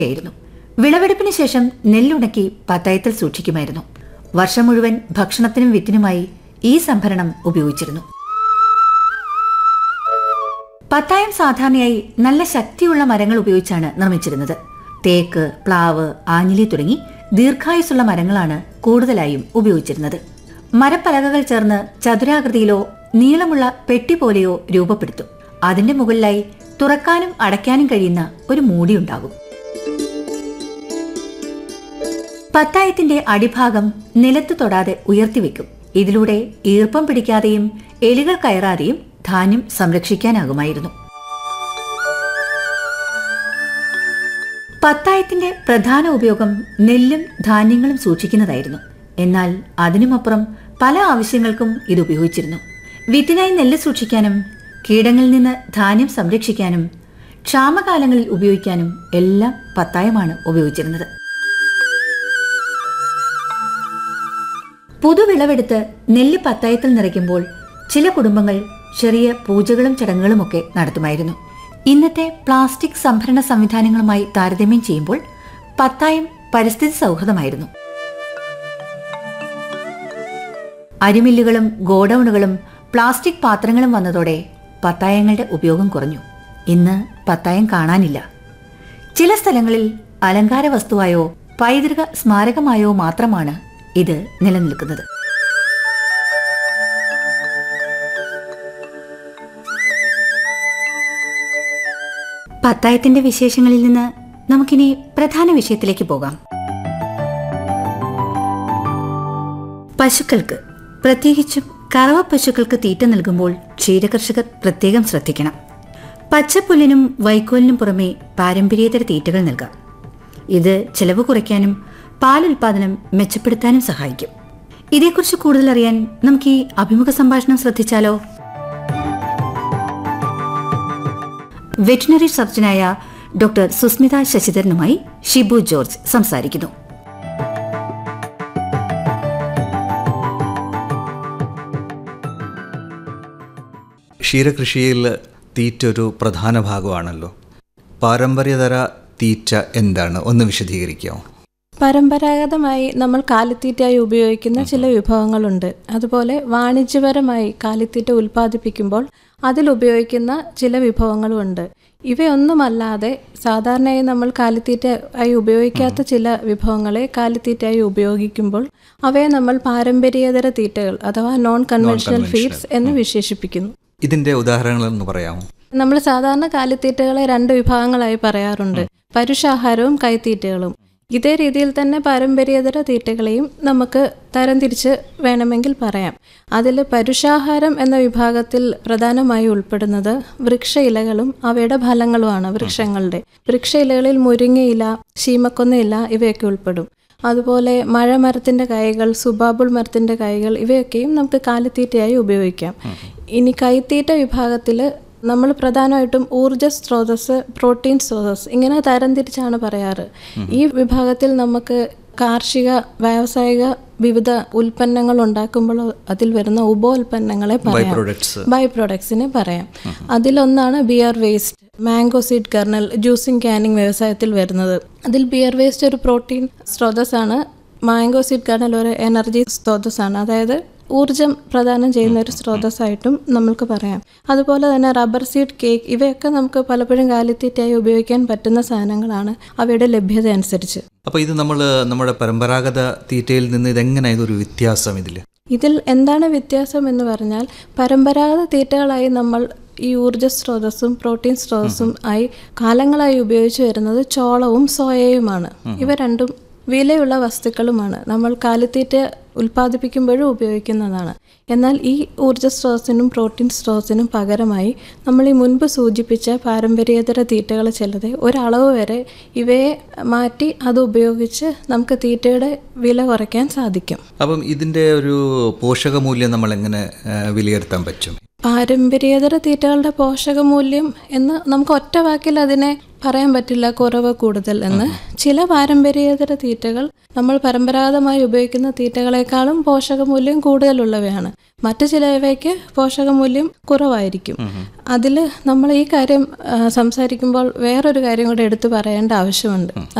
ആയിരുന്നു വിളവെടുപ്പിന് ശേഷം നെല്ലുണക്കി പത്തായത്തിൽ സൂക്ഷിക്കുമായിരുന്നു വർഷം മുഴുവൻ ഭക്ഷണത്തിനും വിത്തിനുമായി ഈ സംഭരണം ഉപയോഗിച്ചിരുന്നു പത്തായം സാധാരണയായി നല്ല ശക്തിയുള്ള മരങ്ങൾ ഉപയോഗിച്ചാണ് നിർമ്മിച്ചിരുന്നത് തേക്ക് പ്ലാവ് ആഞ്ഞിലി തുടങ്ങി ദീർഘായുസുള്ള മരങ്ങളാണ് കൂടുതലായും ഉപയോഗിച്ചിരുന്നത് മരപ്പലകകൾ ചേർന്ന് ചതുരാകൃതിയിലോ നീളമുള്ള പെട്ടി പോലെയോ രൂപപ്പെടുത്തും അതിന്റെ മുകളിലായി തുറക്കാനും അടയ്ക്കാനും കഴിയുന്ന ഒരു മൂടിയുണ്ടാകും പത്തായത്തിന്റെ അടിഭാഗം നിലത്ത് തൊടാതെ ഉയർത്തിവെക്കും ഇതിലൂടെ ഈർപ്പം പിടിക്കാതെയും എലികൾ കയറാതെയും ധാന്യം സംരക്ഷിക്കാനാകുമായിരുന്നു പത്തായത്തിന്റെ പ്രധാന ഉപയോഗം നെല്ലും ധാന്യങ്ങളും സൂക്ഷിക്കുന്നതായിരുന്നു എന്നാൽ അതിനുമപ്പുറം പല ആവശ്യങ്ങൾക്കും ഇത് ഉപയോഗിച്ചിരുന്നു വിത്തിനായി നെല്ല് സൂക്ഷിക്കാനും കീടങ്ങളിൽ നിന്ന് ധാന്യം സംരക്ഷിക്കാനും ക്ഷാമകാലങ്ങളിൽ ഉപയോഗിക്കാനും എല്ലാം പത്തായമാണ് ഉപയോഗിച്ചിരുന്നത് പുതുവിളവെടുത്ത് നെല്ല് പത്തായത്തിൽ നിറയ്ക്കുമ്പോൾ ചില കുടുംബങ്ങൾ ചെറിയ പൂജകളും ചടങ്ങുകളുമൊക്കെ നടത്തുമായിരുന്നു ഇന്നത്തെ പ്ലാസ്റ്റിക് സംഭരണ സംവിധാനങ്ങളുമായി താരതമ്യം ചെയ്യുമ്പോൾ പത്തായം പരിസ്ഥിതി സൗഹൃദമായിരുന്നു അരിമില്ലുകളും ഗോഡൌണുകളും പ്ലാസ്റ്റിക് പാത്രങ്ങളും വന്നതോടെ പത്തായങ്ങളുടെ ഉപയോഗം കുറഞ്ഞു ഇന്ന് പത്തായം കാണാനില്ല ചില സ്ഥലങ്ങളിൽ അലങ്കാര വസ്തുവായോ പൈതൃക സ്മാരകമായോ മാത്രമാണ് ഇത് നിലനിൽക്കുന്നത് പത്തായത്തിന്റെ വിശേഷങ്ങളിൽ നിന്ന് നമുക്കിനി പ്രധാന വിഷയത്തിലേക്ക് പോകാം പശുക്കൾക്ക് പ്രത്യേകിച്ചും കറവ പശുക്കൾക്ക് തീറ്റ നൽകുമ്പോൾ ക്ഷീരകർഷകർ പ്രത്യേകം ശ്രദ്ധിക്കണം പച്ചപ്പുല്ലിനും വൈക്കോലിനും പുറമെ പാരമ്പര്യേതര തീറ്റകൾ നൽകാം ഇത് ചെലവ് കുറയ്ക്കാനും പാലുൽപാദനം മെച്ചപ്പെടുത്താനും സഹായിക്കും ഇതേക്കുറിച്ച് കൂടുതൽ അറിയാൻ നമുക്ക് ഈ അഭിമുഖ സംഭാഷണം ശ്രദ്ധിച്ചാലോ വെറ്റിനറി സർജനായ ഡോക്ടർ സുസ്മിത ശശിധരനുമായി ഷിബു ജോർജ് സംസാരിക്കുന്നു ക്ഷീരകൃഷിയിൽ തീറ്റ ഒരു പ്രധാന ഭാഗമാണല്ലോ പാരമ്പര്യതര തീറ്റ എന്താണ് ഒന്ന് വിശദീകരിക്കാമോ പരമ്പരാഗതമായി നമ്മൾ കാലിത്തീറ്റയായി ഉപയോഗിക്കുന്ന ചില വിഭവങ്ങളുണ്ട് അതുപോലെ വാണിജ്യപരമായി കാലിത്തീറ്റ ഉൽപ്പാദിപ്പിക്കുമ്പോൾ അതിൽ ഉപയോഗിക്കുന്ന ചില വിഭവങ്ങളുമുണ്ട് ഇവയൊന്നുമല്ലാതെ സാധാരണയായി നമ്മൾ കാലിത്തീറ്റ ആയി ഉപയോഗിക്കാത്ത ചില വിഭവങ്ങളെ കാലിത്തീറ്റയായി ഉപയോഗിക്കുമ്പോൾ അവയെ നമ്മൾ പാരമ്പര്യേതര തീറ്റകൾ അഥവാ നോൺ കൺവെൻഷണൽ ഫീഡ്സ് എന്ന് വിശേഷിപ്പിക്കുന്നു ഇതിൻ്റെ ഉദാഹരണങ്ങളൊന്ന് പറയാമോ നമ്മൾ സാധാരണ കാലിത്തീറ്റകളെ രണ്ട് വിഭാഗങ്ങളായി പറയാറുണ്ട് പരുഷാഹാരവും കൈത്തീറ്റകളും ഇതേ രീതിയിൽ തന്നെ പാരമ്പര്യേതര തീറ്റകളെയും നമുക്ക് തരംതിരിച്ച് വേണമെങ്കിൽ പറയാം അതിൽ പരുഷാഹാരം എന്ന വിഭാഗത്തിൽ പ്രധാനമായി ഉൾപ്പെടുന്നത് വൃക്ഷ ഇലകളും അവയുടെ ഫലങ്ങളുമാണ് വൃക്ഷങ്ങളുടെ വൃക്ഷ ഇലകളിൽ മുരിങ്ങയില ശീമക്കൊന്നയില ഇവയൊക്കെ ഉൾപ്പെടും അതുപോലെ മഴമരത്തിൻ്റെ കായകൾ സുബാബുൾ മരത്തിൻ്റെ കായകൾ ഇവയൊക്കെയും നമുക്ക് കാലിത്തീറ്റയായി ഉപയോഗിക്കാം ഇനി കൈത്തീറ്റ വിഭാഗത്തിൽ നമ്മൾ പ്രധാനമായിട്ടും ഊർജ സ്രോതസ് പ്രോട്ടീൻ സ്രോതസ് ഇങ്ങനെ തരംതിരിച്ചാണ് പറയാറ് ഈ വിഭാഗത്തിൽ നമുക്ക് കാർഷിക വ്യാവസായിക വിവിധ ഉൽപ്പന്നങ്ങൾ ഉണ്ടാക്കുമ്പോൾ അതിൽ വരുന്ന ഉപോൽപ്പന്നങ്ങളെ പറയാം പ്രൊഡക്ട്സ് ബൈ പ്രൊഡക്ട്സിനെ പറയാം അതിലൊന്നാണ് beer waste mango seed kernel juicing canning വ്യവസായത്തിൽ വരുന്നത് അതിൽ ബിയർ വേസ്റ്റ് ഒരു പ്രോട്ടീൻ സ്രോതസ്സാണ് മാംഗോ സീഡ് കർണൽ ഒരു എനർജി സ്രോതസ്സാണ് അതായത് ഊർജം പ്രദാനം ചെയ്യുന്ന ഒരു സ്രോതസ്സായിട്ടും നമുക്ക് പറയാം അതുപോലെ തന്നെ റബ്ബർ സീഡ് കേക്ക് ഇവയൊക്കെ നമുക്ക് പലപ്പോഴും കാലിത്തീറ്റയായി ഉപയോഗിക്കാൻ പറ്റുന്ന സാധനങ്ങളാണ് അവയുടെ ലഭ്യത അനുസരിച്ച് അപ്പോൾ ഇത് നമ്മൾ നമ്മുടെ പരമ്പരാഗത തീറ്റയിൽ നിന്ന് ഇതെങ്ങനെയാണ് ഒരു വ്യത്യാസം ഇതിൽ ഇതിൽ എന്താണ് വ്യത്യാസം എന്ന് പറഞ്ഞാൽ പരമ്പരാഗത തീറ്റകളായി നമ്മൾ ഈ ഊർജ്ജ സ്രോതസ്സും പ്രോട്ടീൻ സ്രോതസ്സും ആയി കാലങ്ങളായി ഉപയോഗിച്ചു വരുന്നത് ചോളവും സോയയുമാണ് ഇവ രണ്ടും വിലയുള്ള വസ്തുക്കളുമാണ് നമ്മൾ കാലിത്തീറ്റ ഉൽപ്പാദിപ്പിക്കുമ്പോഴും ഉപയോഗിക്കുന്നതാണ് എന്നാൽ ഈ ഊർജ്ജ സ്രോതസ്സിനും പ്രോട്ടീൻ സ്രോതസ്സിനും പകരമായി നമ്മൾ ഈ മുൻപ് സൂചിപ്പിച്ച പാരമ്പര്യേതര തീറ്റകൾ ചിലത് ഒരളവ് വരെ ഇവയെ മാറ്റി അത് ഉപയോഗിച്ച് നമുക്ക് തീറ്റയുടെ വില കുറയ്ക്കാൻ സാധിക്കും അപ്പം ഇതിൻ്റെ ഒരു പോഷകമൂല്യം നമ്മൾ എങ്ങനെ ആ, വിലയിരുത്താൻ പറ്റും പാരമ്പര്യേതര തീറ്റകളുടെ പോഷകമൂല്യം എന്ന് നമുക്ക് ഒറ്റ വാക്കിൽ അതിനെ പറയാൻ പറ്റില്ല കുറവ് കൂടുതൽ എന്ന് ചില പാരമ്പര്യേതര തീറ്റകൾ നമ്മൾ പരമ്പരാഗതമായി ഉപയോഗിക്കുന്ന തീറ്റകളെക്കാളും പോഷകമൂല്യം കൂടുതലുള്ളവയാണ് മറ്റു ചിലവയ്ക്ക് പോഷകമൂല്യം കുറവായിരിക്കും അതിൽ നമ്മൾ ഈ കാര്യം ആ, സംസാരിക്കുമ്പോൾ വേറൊരു കാര്യം കൂടെ എടുത്തു പറയേണ്ട ആവശ്യമുണ്ട്